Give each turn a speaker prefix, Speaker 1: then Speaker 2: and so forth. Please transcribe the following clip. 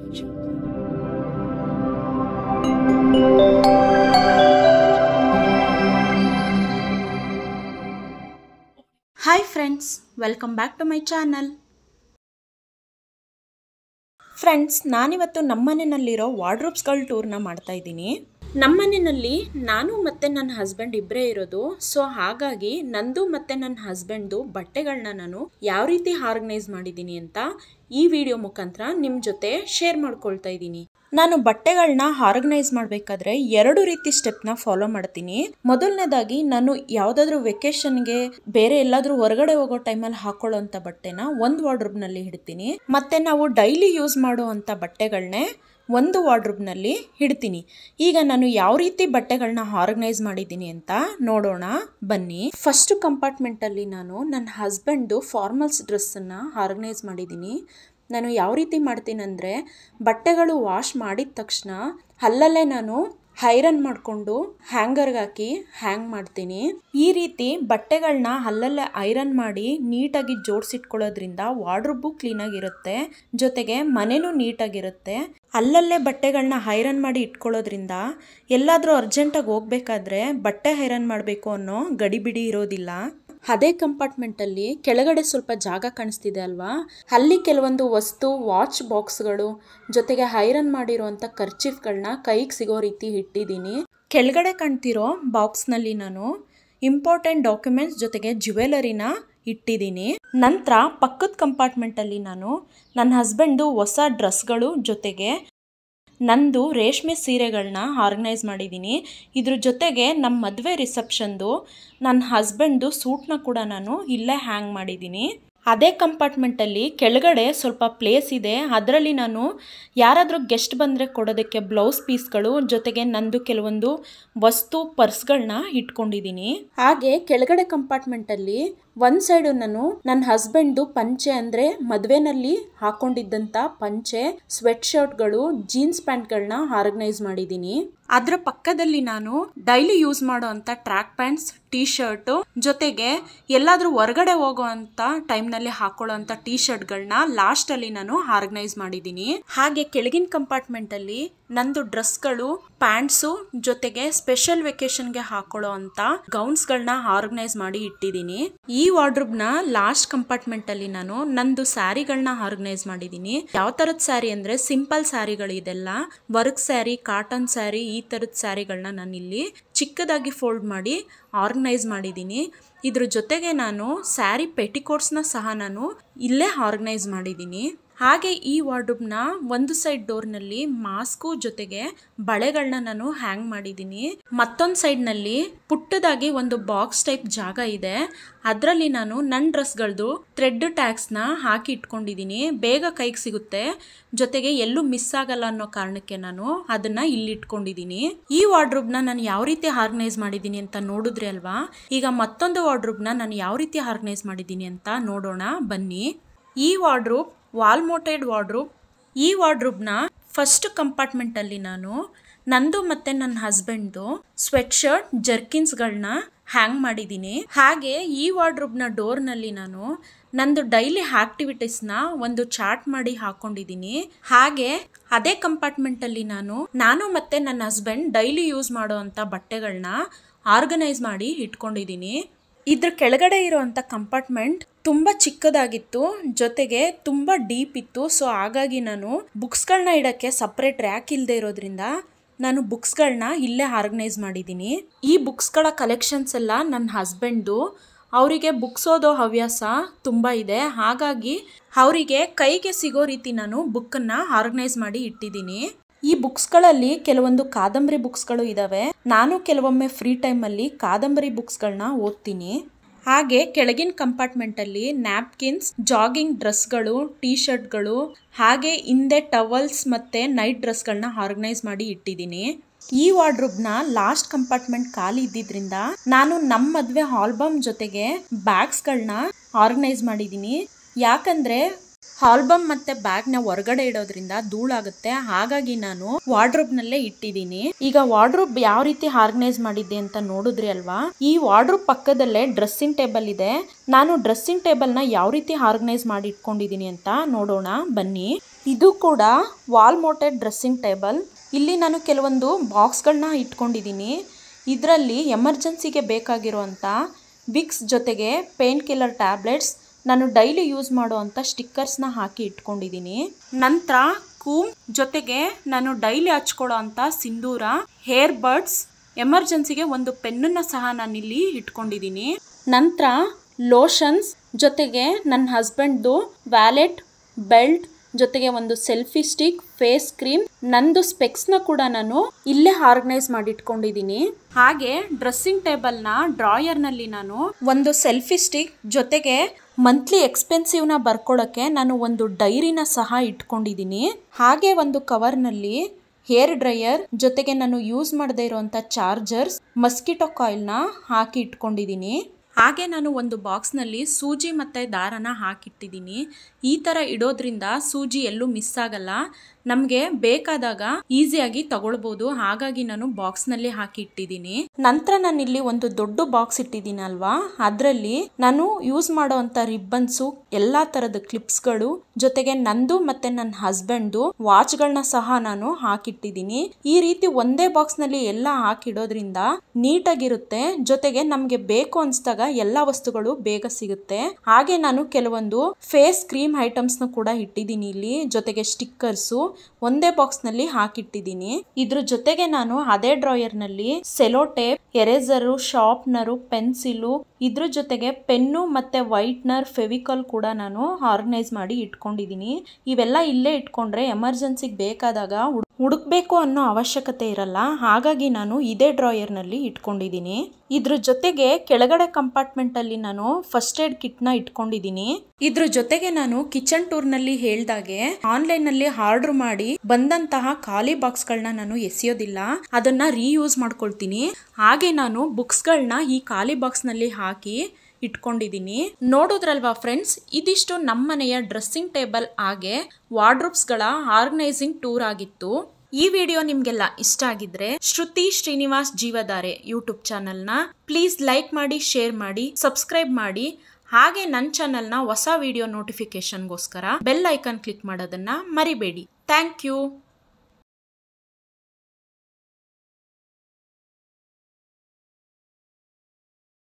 Speaker 1: Audio.
Speaker 2: Hi friends welcome back to my channel friends ನಾನಿವತ್ತು ನಮ್ಮನೆಯಲ್ಲಿರೋ ವಾರ್ಡ್ರೋಬ್ಸ್ಗಳ ಟೂರ್ನ ಮಾಡ್ತಾ ಇದ್ದೀನಿ ನಮ್ಮನೆಯಲ್ಲಿ ನಾನು ಮತ್ತು ನನ್ನ ಹಸ್ಬೆಂಡ್ ಇಬ್ಬರೇ ಇರೋದು ಸೊ ಹಾಗಾಗಿ ನಂದು ಮತ್ತು ನನ್ನ ಹಸ್ಬೆಂಡ್ದು ಬಟ್ಟೆಗಳನ್ನ ನಾನು ಯಾವ ರೀತಿ ಆರ್ಗನೈಸ್ ಮಾಡಿದ್ದೀನಿ ಅಂತ ಈ ವಿಡಿಯೋ ಮುಖಾಂತರ ನಿಮ್ಮ ಜೊತೆ ಶೇರ್ ಮಾಡ್ಕೊಳ್ತಾ ಇದ್ದೀನಿ ನಾನು ಬಟ್ಟೆಗಳನ್ನ ಆರ್ಗನೈಸ್ ಮಾಡಬೇಕಾದ್ರೆ ಎರಡು ರೀತಿ ಸ್ಟೆಪ್ನ ಫಾಲೋ ಮಾಡ್ತೀನಿ ಮೊದಲನೇದಾಗಿ ನಾನು ಯಾವುದಾದ್ರೂ ವೆಕೇಶನ್ಗೆ ಬೇರೆ ಎಲ್ಲಾದ್ರೂ ಹೊರಗಡೆ ಹೋಗೋ ಟೈಮಲ್ಲಿ ಹಾಕೊಳ್ಳೋಂಥ ಬಟ್ಟೆನ ಒಂದು ವಾರ್ಡ್ರೂಬ್ನಲ್ಲಿ ಇಡ್ತೀನಿ ಮತ್ತೆ ನಾವು ಡೈಲಿ ಯೂಸ್ ಮಾಡುವಂಥ ಬಟ್ಟೆಗಳನ್ನೇ ಒಂದು ವಾರ್ಡ್ರೂಬ್ನಲ್ಲಿ ಇಡ್ತೀನಿ ಈಗ ನಾನು ಯಾವ ರೀತಿ ಬಟ್ಟೆಗಳನ್ನ ಆರ್ಗನೈಸ್ ಮಾಡಿದ್ದೀನಿ ಅಂತ ನೋಡೋಣ ಬನ್ನಿ ಫಸ್ಟ್ ಕಂಪಾರ್ಟ್ಮೆಂಟಲ್ಲಿ ನಾನು ನನ್ನ ಹಸ್ಬೆಂಡ್ದು ಫಾರ್ಮಲ್ಸ್ ಡ್ರೆಸ್ಸನ್ನು ಆರ್ಗನೈಸ್ ಮಾಡಿದ್ದೀನಿ ನಾನು ಯಾವ ರೀತಿ ಮಾಡ್ತೀನಿ ಅಂದರೆ ಬಟ್ಟೆಗಳು ವಾಶ್ ಮಾಡಿದ ತಕ್ಷಣ ಅಲ್ಲಲ್ಲೇ ನಾನು ಐರನ್ ಮಾಡಿಕೊಂಡು ಹ್ಯಾಂಗರ್ಗೆ ಹಾಕಿ ಹ್ಯಾಂಗ್ ಮಾಡ್ತೀನಿ ಈ ರೀತಿ ಬಟ್ಟೆಗಳನ್ನ ಅಲ್ಲಲ್ಲೇ ಐರನ್ ಮಾಡಿ ನೀಟಾಗಿ ಜೋಡಿಸಿಟ್ಕೊಳ್ಳೋದ್ರಿಂದ ವಾರ್ಡ್ರೂಬು ಕ್ಲೀನಾಗಿರುತ್ತೆ ಜೊತೆಗೆ ಮನೆನೂ ನೀಟಾಗಿರುತ್ತೆ ಅಲ್ಲಲ್ಲೇ ಬಟ್ಟೆಗಳನ್ನ ಐರನ್ ಮಾಡಿ ಇಟ್ಕೊಳ್ಳೋದ್ರಿಂದ ಎಲ್ಲಾದರೂ ಅರ್ಜೆಂಟಾಗಿ ಹೋಗ್ಬೇಕಾದ್ರೆ ಬಟ್ಟೆ ಐರನ್ ಮಾಡಬೇಕು ಅನ್ನೋ ಗಡಿಬಿಡಿ ಇರೋದಿಲ್ಲ ಅದೇ ಕಂಪಾರ್ಟ್ಮೆಂಟಲ್ಲಿ ಕೆಳಗಡೆ ಸ್ವಲ್ಪ ಜಾಗ ಕಾಣಿಸ್ತಿದೆ ಅಲ್ವಾ ಅಲ್ಲಿ ಕೆಲವೊಂದು ವಸ್ತು ವಾಚ್ ಬಾಕ್ಸ್ಗಳು ಜೊತೆಗೆ ಐರನ್ ಮಾಡಿರುವಂಥ ಕರ್ಚಿಫ್ಗಳನ್ನ ಕೈಗೆ ಸಿಗೋ ರೀತಿ ಇಟ್ಟಿದ್ದೀನಿ ಕೆಳಗಡೆ ಕಾಣ್ತಿರೋ ಬಾಕ್ಸ್ನಲ್ಲಿ ನಾನು ಇಂಪಾರ್ಟೆಂಟ್ ಡಾಕ್ಯುಮೆಂಟ್ಸ್ ಜೊತೆಗೆ ಜ್ಯುವೆಲರಿನ ಇಟ್ಟಿದ್ದೀನಿ ನಂತರ ಪಕ್ಕದ ಕಂಪಾರ್ಟ್ಮೆಂಟಲ್ಲಿ ನಾನು ನನ್ನ ಹಸ್ಬೆಂಡು ಹೊಸ ಡ್ರೆಸ್ಗಳು ಜೊತೆಗೆ ನಂದು ರೇಷ್ಮೆ ಸೀರೆಗಳನ್ನ ಆರ್ಗನೈಸ್ ಮಾಡಿದ್ದೀನಿ ಇದ್ರ ಜೊತೆಗೆ ನಮ್ಮ ಮದುವೆ ರಿಸೆಪ್ಷನ್ದು ನನ್ನ ಹಸ್ಬೆಂಡ್ದು ಸೂಟ್ನ ಕೂಡ ನಾನು ಇಲ್ಲೇ ಹ್ಯಾಂಗ್ ಮಾಡಿದ್ದೀನಿ ಅದೇ ಕಂಪಾರ್ಟ್ಮೆಂಟಲ್ಲಿ ಕೆಳಗಡೆ ಸ್ವಲ್ಪ ಪ್ಲೇಸ್ ಇದೆ ಅದರಲ್ಲಿ ನಾನು ಯಾರಾದರೂ ಗೆಸ್ಟ್ ಬಂದರೆ ಕೊಡೋದಕ್ಕೆ ಬ್ಲೌಸ್ ಪೀಸ್ಗಳು ಜೊತೆಗೆ ನಂದು ಕೆಲವೊಂದು ವಸ್ತು ಪರ್ಸ್ಗಳನ್ನ ಇಟ್ಕೊಂಡಿದ್ದೀನಿ ಹಾಗೆ ಕೆಳಗಡೆ ಕಂಪಾರ್ಟ್ಮೆಂಟಲ್ಲಿ ಒಂದು ಸೈಡು ನಾನು ನನ್ನ ಹಸ್ಬೆಂಡ್ದು ಪಂಚೆ ಅಂದರೆ ಮದುವೆನಲ್ಲಿ ಹಾಕೊಂಡಿದ್ದಂಥ ಪಂಚೆ ಸ್ವೆಟ್ ಶರ್ಟ್ಗಳು ಜೀನ್ಸ್ ಪ್ಯಾಂಟ್ಗಳನ್ನ ಆರ್ಗನೈಸ್ ಮಾಡಿದ್ದೀನಿ ಅದರ ಪಕ್ಕದಲ್ಲಿ ನಾನು ಡೈಲಿ ಯೂಸ್ ಮಾಡೋ ಅಂತ ಟ್ರ್ಯಾಕ್ ಪ್ಯಾಂಟ್ಸ್ ಟೀ ಶರ್ಟು ಜೊತೆಗೆ ಎಲ್ಲಾದರೂ ಹೊರಗಡೆ ಹೋಗೋ ಅಂತ ಟೈಮ್ನಲ್ಲಿ ಹಾಕೊಳ್ಳೋ ಅಂತ ಟೀ ಶರ್ಟ್ಗಳನ್ನ ಲಾಸ್ಟಲ್ಲಿ ನಾನು ಆರ್ಗನೈಸ್ ಮಾಡಿದ್ದೀನಿ ಹಾಗೆ ಕೆಳಗಿನ ಕಂಪಾರ್ಟ್ಮೆಂಟಲ್ಲಿ ನಂದು ಡ್ರೆಸ್ಗಳು ಪ್ಯಾಂಟ್ಸು ಜೊತೆಗೆ ಸ್ಪೆಷಲ್ ವೆಕೇಶನ್ಗೆ ಹಾಕೊಳ್ಳೋ ಅಂತ ಗೌನ್ಸ್ಗಳನ್ನ ಆರ್ಗನೈಸ್ ಮಾಡಿ ಇಟ್ಟಿದ್ದೀನಿ ಈ ವಾರ್ಡ್ರೂಬ್ನ ಲಾಸ್ಟ್ ಕಂಪಾರ್ಟ್ಮೆಂಟ್ ಅಲ್ಲಿ ನಾನು ನಂದು ಸ್ಯಾರಿಗಳನ್ನ ಆರ್ಗನೈಸ್ ಮಾಡಿದ್ದೀನಿ ಯಾವ ತರದ ಸ್ಯಾರಿ ಅಂದ್ರೆ ಸಿಂಪಲ್ ಸ್ಯಾರಿಗಳು ಇದೆಲ್ಲ ವರ್ಕ್ ಸ್ಯಾರಿ ಕಾಟನ್ ಸ್ಯಾರಿ ಈ ತರದ ಸ್ಯಾರಿಗಳನ್ನ ನಾನು ಇಲ್ಲಿ ಚಿಕ್ಕದಾಗಿ ಫೋಲ್ಡ್ ಮಾಡಿ ಆರ್ಗನೈಸ್ ಮಾಡಿದ್ದೀನಿ ಇದ್ರ ಜೊತೆಗೆ ನಾನು ಸ್ಯಾರಿ ಪೆಟಿಕೋಟ್ಸ್ನ ಸಹ ನಾನು ಇಲ್ಲೇ ಆರ್ಗನೈಸ್ ಮಾಡಿದ್ದೀನಿ ಹಾಗೆ ಈ ವಾರ್ಡ್ರೂಬ್ನ ಒಂದು ಸೈಡ್ ಡೋರ್ನಲ್ಲಿ ಮಾಸ್ಕು ಜೊತೆಗೆ ಬಳೆಗಳನ್ನ ನಾನು ಹ್ಯಾಂಗ್ ಮಾಡಿದ್ದೀನಿ ಮತ್ತೊಂದು ಸೈಡ್ನಲ್ಲಿ ಪುಟ್ಟದಾಗಿ ಒಂದು ಬಾಕ್ಸ್ ಟೈಪ್ ಜಾಗ ಇದೆ ಅದರಲ್ಲಿ ನಾನು ನನ್ನ ಡ್ರೆಸ್ಗಳದ್ದು ಥ್ರೆಡ್ ಟ್ಯಾಗ್ಸ್ನ ಹಾಕಿ ಇಟ್ಕೊಂಡಿದ್ದೀನಿ ಬೇಗ ಕೈಗೆ ಸಿಗುತ್ತೆ ಜೊತೆಗೆ ಎಲ್ಲೂ ಮಿಸ್ ಆಗಲ್ಲ ಅನ್ನೋ ಕಾರಣಕ್ಕೆ ನಾನು ಅದನ್ನ ಇಲ್ಲಿ ಇಟ್ಕೊಂಡಿದ್ದೀನಿ ಈ ವಾರ್ಡ್ರೂಬ್ನ ನಾನು ಯಾವ ರೀತಿ ಆರ್ಗನೈಸ್ ಮಾಡಿದ್ದೀನಿ ಅಂತ ನೋಡಿದ್ರಿ ಅಲ್ವಾ ಈಗ ಮತ್ತೊಂದು ವಾರ್ಡ್ರೂಬ್ನ ನಾನು ಯಾವ ರೀತಿ ಆರ್ಗನೈಸ್ ಮಾಡಿದ್ದೀನಿ ಅಂತ ನೋಡೋಣ ಬನ್ನಿ ಈ ವಾರ್ಡ್ರೂಬ್ ವಾಲ್ ಮೋಟೆಡ್ ವಾರ್ಡ್ರೂಬ್ ಈ ವಾರ್ಡ್ರೂಬ್ನ ಫಸ್ಟ್ ಕಂಪಾರ್ಟ್ಮೆಂಟಲ್ಲಿ ನಾನು ನಂದು ಮತ್ತು ನನ್ನ ಹಸ್ಬೆಂಡ್ದು ಸ್ವೆಟ್ ಶರ್ಟ್ ಜರ್ಕಿನ್ಸ್ಗಳನ್ನ ಹ್ಯಾಂಗ್ ಮಾಡಿದ್ದೀನಿ ಹಾಗೆ ಈ ವಾರ್ಡ್ರೂಬ್ನ ಡೋರ್ನಲ್ಲಿ ನಾನು ನಂದು ಡೈಲಿ ಆಕ್ಟಿವಿಟೀಸ್ನ ಒಂದು ಚಾರ್ಟ್ ಮಾಡಿ ಹಾಕೊಂಡಿದ್ದೀನಿ ಹಾಗೆ ಅದೇ ಕಂಪಾರ್ಟ್ಮೆಂಟಲ್ಲಿ ನಾನು ನಾನು ಮತ್ತು ನನ್ನ ಹಸ್ಬೆಂಡ್ ಡೈಲಿ ಯೂಸ್ ಮಾಡೋ ಅಂಥ ಬಟ್ಟೆಗಳನ್ನ ಆರ್ಗನೈಸ್ ಮಾಡಿ ಇಟ್ಕೊಂಡಿದ್ದೀನಿ ಇದ್ರ ಕೆಳಗಡೆ ಇರುವಂಥ ಕಂಪಾರ್ಟ್ಮೆಂಟ್ ತುಂಬ ಚಿಕ್ಕದಾಗಿತ್ತು ಜೊತೆಗೆ ತುಂಬ ಡೀಪ್ ಇತ್ತು ಸೊ ಹಾಗಾಗಿ ನಾನು ಬುಕ್ಸ್ಗಳನ್ನ ಇಡೋಕ್ಕೆ ಸಪ್ರೇಟ್ ರ್ಯಾಕ್ ಇಲ್ಲದೆ ಇರೋದ್ರಿಂದ ನಾನು ಬುಕ್ಸ್ಗಳನ್ನ ಇಲ್ಲೇ ಆರ್ಗನೈಸ್ ಮಾಡಿದ್ದೀನಿ ಈ ಬುಕ್ಸ್ಗಳ ಕಲೆಕ್ಷನ್ಸ್ ಎಲ್ಲ ನನ್ನ ಹಸ್ಬೆಂಡ್ದು ಅವರಿಗೆ ಬುಕ್ಸ್ ಓದೋ ಹವ್ಯಾಸ ತುಂಬ ಇದೆ ಹಾಗಾಗಿ ಅವರಿಗೆ ಕೈಗೆ ಸಿಗೋ ರೀತಿ ನಾನು ಬುಕ್ಕನ್ನು ಆರ್ಗನೈಸ್ ಮಾಡಿ ಇಟ್ಟಿದ್ದೀನಿ ಈ ಬುಕ್ಸ್ಗಳಲ್ಲಿ ಕೆಲವೊಂದು ಕಾದಂಬರಿ ಬುಕ್ಸ್ಗಳು ಇದ್ದಾವೆ ನಾನು ಕೆಲವೊಮ್ಮೆ ಫ್ರೀ ಟೈಮಲ್ಲಿ ಕಾದಂಬರಿ ಬುಕ್ಸ್ಗಳನ್ನ ಓದ್ತೀನಿ ಹಾಗೆ ಕೆಳಗಿನ ಕಂಪಾರ್ಟ್ಮೆಂಟಲ್ಲಿ ನ್ಯಾಪ್ಕಿನ್ಸ್ ಜಾಗಿಂಗ್ ಡ್ರೆಸ್ಗಳು ಟೀ ಶರ್ಟ್ಗಳು ಹಾಗೆ ಹಿಂದೆ ಟವಲ್ಸ್ ಮತ್ತು ನೈಟ್ ಡ್ರೆಸ್ಗಳನ್ನ ಆರ್ಗನೈಸ್ ಮಾಡಿ ಇಟ್ಟಿದ್ದೀನಿ ಈ ವಾರ್ಡ್ರೂಬ್ನ ಲಾಸ್ಟ್ ಕಂಪಾರ್ಟ್ಮೆಂಟ್ ಖಾಲಿ ಇದ್ದಿದ್ರಿಂದ ನಾನು ನಮ್ಮ ಮದುವೆ ಆಲ್ಬಮ್ ಜೊತೆಗೆ ಬ್ಯಾಗ್ಸ್ಗಳನ್ನ ಆರ್ಗನೈಸ್ ಮಾಡಿದ್ದೀನಿ ಯಾಕಂದರೆ ಆಲ್ಬಮ್ ಮತ್ತೆ ಬ್ಯಾಗ್ ನ ಹೊರಗಡೆ ಇಡೋದ್ರಿಂದ ಧೂಳಾಗುತ್ತೆ ಹಾಗಾಗಿ ನಾನು ವಾರ್ಡ್ರೋಬ್ ನಲ್ಲೇ ಇಟ್ಟಿದ್ದೀನಿ ಈಗ ವಾರ್ಡ್ರೋಬ್ ಯಾವ ರೀತಿ ಆರ್ಗನೈಸ್ ಮಾಡಿದ್ದೆ ಅಂತ ನೋಡಿದ್ರಿ ಅಲ್ವಾ ಈ ವಾರ್ಡ್ರೋಬ್ ಪಕ್ಕದಲ್ಲೇ ಡ್ರೆಸ್ಸಿಂಗ್ ಟೇಬಲ್ ಇದೆ ನಾನು ಡ್ರೆಸ್ಸಿಂಗ್ ಟೇಬಲ್ ನ ಯಾವ ರೀತಿ ಆರ್ಗನೈಸ್ ಮಾಡಿ ಇಟ್ಕೊಂಡಿದ್ದೀನಿ ಅಂತ ನೋಡೋಣ ಬನ್ನಿ ಇದು ಕೂಡ ವಾಲ್ ಮೋಟೆಡ್ ಡ್ರೆಸ್ಸಿಂಗ್ ಟೇಬಲ್ ಇಲ್ಲಿ ನಾನು ಕೆಲವೊಂದು ಬಾಕ್ಸ್ಗಳನ್ನ ಇಟ್ಕೊಂಡಿದ್ದೀನಿ ಇದರಲ್ಲಿ ಎಮರ್ಜೆನ್ಸಿಗೆ ಬೇಕಾಗಿರುವಂಥ ವಿಕ್ಸ್ ಜೊತೆಗೆ ಪೇನ್ ಕಿಲ್ಲರ್ ಟ್ಯಾಬ್ಲೆಟ್ಸ್ ನಾನು ಡೈಲಿ ಯೂಸ್ ಮಾಡುವಂಥ ಸ್ಟಿಕ್ಕರ್ಸ್ನ ಹಾಕಿ ಇಟ್ಕೊಂಡಿದ್ದೀನಿ ನಂತರ ಕೂಮ್ ಜೊತೆಗೆ ನಾನು ಡೈಲಿ ಹಚ್ಕೊಳ್ಳೋ ಅಂಥ ಸಿಂಧೂರ ಹೇರ್ ಬಡ್ಸ್ ಎಮರ್ಜೆನ್ಸಿಗೆ ಒಂದು ಪೆನ್ನನ್ನು ಸಹ ನಾನಿಲ್ಲಿ ಇಟ್ಕೊಂಡಿದ್ದೀನಿ ನಂತರ ಲೋಷನ್ಸ್ ಜೊತೆಗೆ ನನ್ನ ಹಸ್ಬೆಂಡ್ದು ವ್ಯಾಲೆಟ್ ಬೆಲ್ಟ್ ಜೊತೆಗೆ ಒಂದು ಸೆಲ್ಫಿ ಸ್ಟಿಕ್ ಫೇಸ್ ಕ್ರೀಮ್ ನಂದು ಸ್ಪೆಕ್ಸ್ನ ಕೂಡ ನಾನು ಇಲ್ಲೇ ಆರ್ಗನೈಸ್ ಮಾಡಿ ಇಟ್ಕೊಂಡಿದ್ದೀನಿ ಹಾಗೆ ಡ್ರೆಸ್ಸಿಂಗ್ ಟೇಬಲ್ನ ಡ್ರಾಯರ್ನಲ್ಲಿ ನಾನು ಒಂದು ಸೆಲ್ಫಿ ಸ್ಟಿಕ್ ಜೊತೆಗೆ ಮಂತ್ಲಿ ಎಕ್ಸ್ಪೆನ್ಸಿವ್ನ ಬರ್ಕೊಳ್ಳೋಕ್ಕೆ ನಾನು ಒಂದು ಡೈರಿನ ಸಹ ಇಟ್ಕೊಂಡಿದ್ದೀನಿ ಹಾಗೆ ಒಂದು ಕವರ್ನಲ್ಲಿ ಹೇರ್ ಡ್ರೈಯರ್ ಜೊತೆಗೆ ನಾನು ಯೂಸ್ ಮಾಡದೇ ಇರುವಂಥ ಚಾರ್ಜರ್ಸ್ ಮಸ್ಕಿಟೋ ಕಾಯಿಲ್ನ ಹಾಕಿ ಇಟ್ಕೊಂಡಿದ್ದೀನಿ ಹಾಗೆ ನಾನು ಒಂದು ಬಾಕ್ಸ್ನಲ್ಲಿ ಸೂಜಿ ಮತ್ತು ದಾರನ ಹಾಕಿಟ್ಟಿದ್ದೀನಿ ಈ ಥರ ಇಡೋದ್ರಿಂದ ಸೂಜಿ ಎಲ್ಲೂ ಮಿಸ್ ಆಗಲ್ಲ ನಮಗೆ ಬೇಕಾದಾಗ ಈಸಿಯಾಗಿ ತಗೊಳ್ಬೋದು ಹಾಗಾಗಿ ನಾನು ಬಾಕ್ಸ್ನಲ್ಲಿ ಹಾಕಿ ಇಟ್ಟಿದ್ದೀನಿ ನಂತರ ನಾನು ಇಲ್ಲಿ ಒಂದು ದೊಡ್ಡ ಬಾಕ್ಸ್ ಇಟ್ಟಿದ್ದೀನಿ ಅಲ್ವಾ ಅದರಲ್ಲಿ ನಾನು ಯೂಸ್ ಮಾಡೋವಂಥ ರಿಬ್ಬನ್ಸು ಎಲ್ಲ ಥರದ ಕ್ಲಿಪ್ಸ್ಗಳು ಜೊತೆಗೆ ನಂದು ಮತ್ತೆ ನನ್ನ ಹಸ್ಬೆಂಡ್ದು ವಾಚ್ಗಳನ್ನ ಸಹ ನಾನು ಹಾಕಿಟ್ಟಿದ್ದೀನಿ ಈ ರೀತಿ ಒಂದೇ ಬಾಕ್ಸ್ನಲ್ಲಿ ಎಲ್ಲ ಹಾಕಿಡೋದ್ರಿಂದ ನೀಟಾಗಿರುತ್ತೆ ಜೊತೆಗೆ ನಮಗೆ ಬೇಕು ಅನ್ಸ್ದಾಗ ಎಲ್ಲ ವಸ್ತುಗಳು ಬೇಗ ಸಿಗುತ್ತೆ ಹಾಗೆ ನಾನು ಕೆಲವೊಂದು ಫೇಸ್ ಕ್ರೀಮ್ ಐಟಮ್ಸ್ನ ಕೂಡ ಇಟ್ಟಿದ್ದೀನಿ ಇಲ್ಲಿ ಜೊತೆಗೆ ಸ್ಟಿಕ್ಕರ್ಸು ಒಂದೇ ಬಾಕ್ಸ್ ನಲ್ಲಿ ಹಾಕಿಟ್ಟಿದ್ದೀನಿ ಇದ್ರ ಜೊತೆಗೆ ನಾನು ಅದೇ ಡ್ರಾಯರ್ ನಲ್ಲಿ sellotape eraser sharpener pencil ಇದ್ರ ಜೊತೆಗೆ ಪೆನ್ನು ಮತ್ತೆ ವೈಟ್ನರ್ ಫೆವಿಕಾಲ್ ಕೂಡ ನಾನು ಆರ್ಗನೈಸ್ ಮಾಡಿ ಇಟ್ಕೊಂಡಿದ್ದೀನಿ ಇವೆಲ್ಲ ಇಲ್ಲೇ ಇಟ್ಕೊಂಡ್ರೆ ಎಮರ್ಜೆನ್ಸಿಗೆ ಬೇಕಾದಾಗ ಹುಡುಕ್ಬೇಕು ಅನ್ನೋ ಅವಶ್ಯಕತೆ ಇರಲ್ಲ ಹಾಗಾಗಿ ನಾನು ಇದೇ ಡ್ರಾಯರ್ ನಲ್ಲಿ ಇಟ್ಕೊಂಡಿದ್ದೀನಿ ಇದ್ರ ಜೊತೆಗೆ ಕೆಳಗಡೆ ಕಂಪಾರ್ಟ್ಮೆಂಟ್ ಅಲ್ಲಿ ನಾನು ಫಸ್ಟ್ ಏಡ್ ಕಿಟ್ ನ ಇಟ್ಕೊಂಡಿದ್ದೀನಿ ಇದ್ರ ಜೊತೆಗೆ ನಾನು ಕಿಚನ್ ಟೂರ್ ನಲ್ಲಿ ಹೇಳ್ದಾಗೆ ಆನ್ಲೈನ್ ನಲ್ಲಿ ಆರ್ಡರ್ ಮಾಡಿ ಬಂದಂತಹ ಖಾಲಿ ಬಾಕ್ಸ್ ಗಳನ್ನ ನಾನು ಎಸೆಯೋದಿಲ್ಲ ಅದನ್ನ ರೀಯೂಸ್ ಮಾಡ್ಕೊಳ್ತೀನಿ ಹಾಗೆ ನಾನು ಬುಕ್ಸ್ ಗಳನ್ನ ಈ ಖಾಲಿ ಬಾಕ್ಸ್ ನಲ್ಲಿ ಹಾಕಿ ಇಟ್ಕೊಂಡಿದ್ದೀನಿ ನೋಡೋದ್ರಲ್ವಾ ಫ್ರೆಂಡ್ಸ್ ಇದಿಷ್ಟು ನಮ್ಮನೆಯ ಡ್ರೆಸ್ಸಿಂಗ್ ಟೇಬಲ್ ಹಾಗೆ ವಾರ್ಡ್ರೋಬ್ಸ್ಗಳ ಆರ್ಗನೈಸಿಂಗ್ ಟೂರ್ ಆಗಿತ್ತು ಈ ವಿಡಿಯೋ ನಿಮ್ಗೆಲ್ಲ ಇಷ್ಟ ಆಗಿದ್ರೆ ಶ್ರುತಿ ಶ್ರೀನಿವಾಸ್ ಜೀವಧಾರೆ ಯೂಟ್ಯೂಬ್ ಚಾನಲ್ನ ಪ್ಲೀಸ್ ಲೈಕ್ ಮಾಡಿ ಶೇರ್ ಮಾಡಿ ಸಬ್ಸ್ಕ್ರೈಬ್ ಮಾಡಿ ಹಾಗೆ ನನ್ನ ಚಾನಲ್ನ ಹೊಸ ವಿಡಿಯೋ ನೋಟಿಫಿಕೇಶನ್ಗೋಸ್ಕರ ಬೆಲ್ ಐಕಾನ್ ಕ್ಲಿಕ್ ಮಾಡೋದನ್ನ ಮರಿಬೇಡಿ ಥ್ಯಾಂಕ್ ಯು